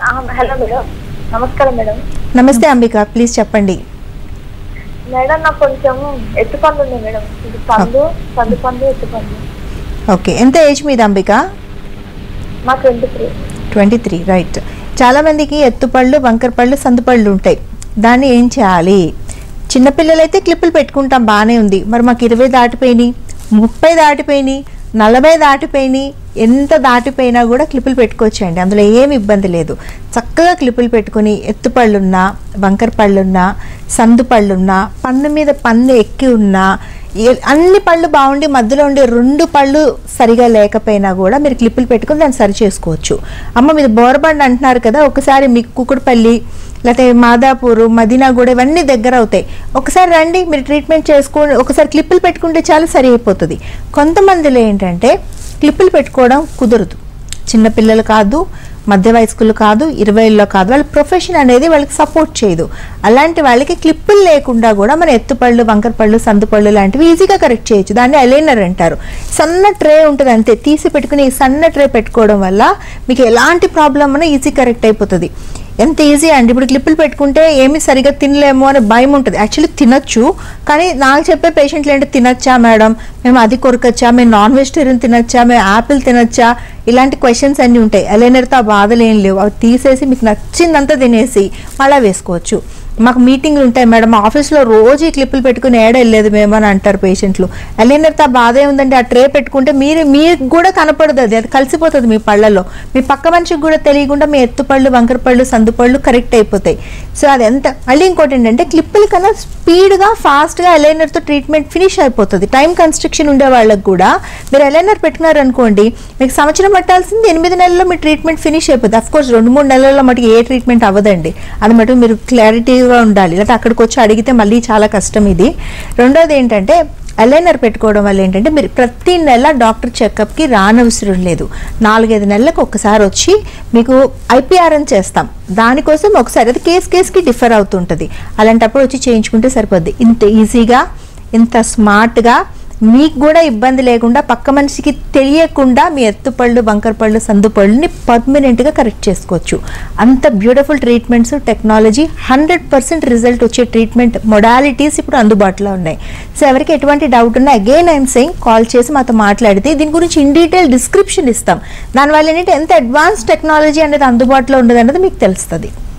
ఆ, hello madam నమస్కారం madam నమస్తే అంబిక ప్లీజ్ చెప్పండి మేడం నాకు కొంచెం ఎత్తు పండు ఉంది మేడం ఇది పండు పండు పండు ఎత్తు పండు ఓకే ఎంత ఏజ్ మీద అంబిక మా twenty three twenty three right చాలామందికి ఎత్తుపళ్ళు వంకరపళ్ళు సందుపళ్ళు ఉంటాయి దాన్ని ఏం చేయాలి చిన్నపిల్లలైతే క్లిప్పులు పెట్టుకుంటాం బాగానే ఉంది మరి మాకు ఇరవై దాటిపోయినాయి ముప్పై దాటిపోయినాయి నలభై దాటిపోయినాయి ఎంత దాటిపోయినా కూడా క్లిప్పులు పెట్టుకోవచ్చండి అందులో ఏమి ఇబ్బంది లేదు చక్కగా క్లిప్పులు పెట్టుకుని ఎత్తుపళ్ళున్నా వంకర పళ్ళున్నా సందు పళ్ళున్నా పన్ను మీద పన్ను ఎక్కి ఉన్నా ఏ- అన్ని పళ్ళు బాగుండి మధ్యలో ఉండే రెండు పళ్ళు సరిగా లేకపోయినా కూడా మీరు క్లిప్పులు పెట్టుకుని దాన్ని సరి చేసుకోవచ్చు అమ్మ మీరు బోరబండ్ అంటున్నారు కదా ఒకసారి మీకు కుకుడుపల్లి లేకపోతే మాదాపూర్ మదీనా కూడా ఇవన్నీ దగ్గర అవుతాయి ఒకసారి రండి మీరు ట్రీట్మెంట్ చేసుకొని ఒకసారి క్లిప్పులు పెట్టుకుంటే చాలా సరి అయిపోతుంది కొంతమందిలో ఏంటంటే క్లిప్పులు పెట్టుకోవడం కుదరదు చిన్నపిల్లలు కాదు మధ్య వయస్కులు కాదు ఇరవైలో కాదు వాళ్ళ ప్రొఫెషన్ అనేది వాళ్ళకి సపోర్ట్ చేయదు అలాంటి వాళ్ళకి క్లిప్పులు లేకుండా కూడా మన ఎత్తుపళ్ళు వంకరపళ్ళు సందుపళ్ళు లాంటివి ఈజీగా కరెక్ట్ చేయొచ్చు దాన్ని అలైనర్ అంటారు సన్న ట్రే ఉంటుంది అంతే తీసి పెట్టుకుని ఈ సన్న ట్రే పెట్టుకోవడం వల్ల మీకు ఎలాంటి ప్రాబ్లం ఉన్నా ఈజీ కరెక్ట్ అయిపోతుంది ఎంత ఈజీ అండి ఇప్పుడు క్లిప్పులు పెట్టుకుంటే ఏమి సరిగా తినలేము అనే భయం ఉంటుంది యాక్చువల్లీ తినొచ్చు కానీ నాకు చెప్పే పేషెంట్లు ఏంటి తినొచ్చా మేడం మేము అది కొరకచ్చా మేము నాన్ వెజిటేరియన్ తినొచ్చా మేము యాపిల్ తినొచ్చా ఇలాంటి క్వశ్చన్స్ అన్నీ ఉంటాయి అలైనర్తో ఆ బాధలు ఏం లేవు అవి తీసేసి మీకు నచ్చిందంతా తినేసి మళ్ళీ వేసుకోవచ్చు మాకు మీటింగ్లు ఉంటాయి మేడం మా ఆఫీస్లో రోజు ఈ క్లిప్పులు పెట్టుకుని ఏడ వెళ్ళలేదు మేము అని అంటారు పేషెంట్లు అలైనర్తో ఆ బాధ ఏముందంటే ఆ ట్రే పెట్టుకుంటే మీరు మీకు కూడా కనపడదు అది అది కలిసిపోతుంది మీ పళ్ళల్లో మీ పక్క మనిషికి కూడా తెలియకుండా మీ ఎత్తుపళ్ళు వంకర పళ్ళు సందుపళ్ళు కరెక్ట్ అయిపోతాయి సో అది ఎంత మళ్ళీ ఇంకోటి ఏంటంటే క్లిప్పుల కన్నా స్పీడ్గా ఫాస్ట్గా అలైనర్తో ట్రీట్మెంట్ ఫినిష్ అయిపోతుంది టైం కన్స్ట్రక్షన్ ఉండే వాళ్ళకి కూడా మీరు అలైనర్ పెట్టుకున్నారనుకోండి మీకు సంవత్సరం పట్టాల్సింది ఎనిమిది నెలల్లో మీ ట్రీట్మెంట్ ఫినిష్ అయిపోతుంది అఫ్ కోర్స్ రెండు మూడు నెలల్లో మటుకు ఏ ట్రీట్మెంట్ అవ్వదండి అది మటుకు మీరు క్లారిటీగా ఉండాలి లేకపోతే అక్కడికి వచ్చి అడిగితే మళ్ళీ చాలా కష్టం ఇది రెండోది ఏంటంటే అలైనర్ పెట్టుకోవడం వల్ల ఏంటంటే మీరు ప్రతి నెల డాక్టర్ చెకప్కి రానవసరం లేదు నాలుగైదు నెలలకు ఒకసారి వచ్చి మీకు ఐపీఆర్ఎన్ చేస్తాం దానికోసం ఒకసారి అది కేస్ కేస్కి డిఫర్ అవుతుంటుంది అలాంటప్పుడు వచ్చి చేయించుకుంటే సరిపోద్ది ఇంత ఈజీగా ఇంత స్మార్ట్గా మీకు కూడా ఇబ్బంది లేకుండా పక్క మనిషికి తెలియకుండా మీ ఎత్తుపళ్ళు వంకరపళ్ళు సందుపళ్ళుని పర్మనెంట్గా కరెక్ట్ చేసుకోవచ్చు అంత beautiful treatments technology hundred percent result వచ్చే ట్రీట్మెంట్ మొడాలిటీస్ ఇప్పుడు అందుబాటులో ఉన్నాయి సో ఎవరికి ఎటువంటి డౌట్ ఉన్నా అగైన్ ఐఎమ్ సెయింగ్ కాల్ చేసి మాతో మాట్లాడితే దీని గురించి ఇన్ డీటెయిల్ డిస్క్రిప్షన్ ఇస్తాం దానివల్ల ఏంటంటే ఎంత అడ్వాన్స్ టెక్నాలజీ అనేది అందుబాటులో ఉండదు అనేది మీకు తెలుస్తుంది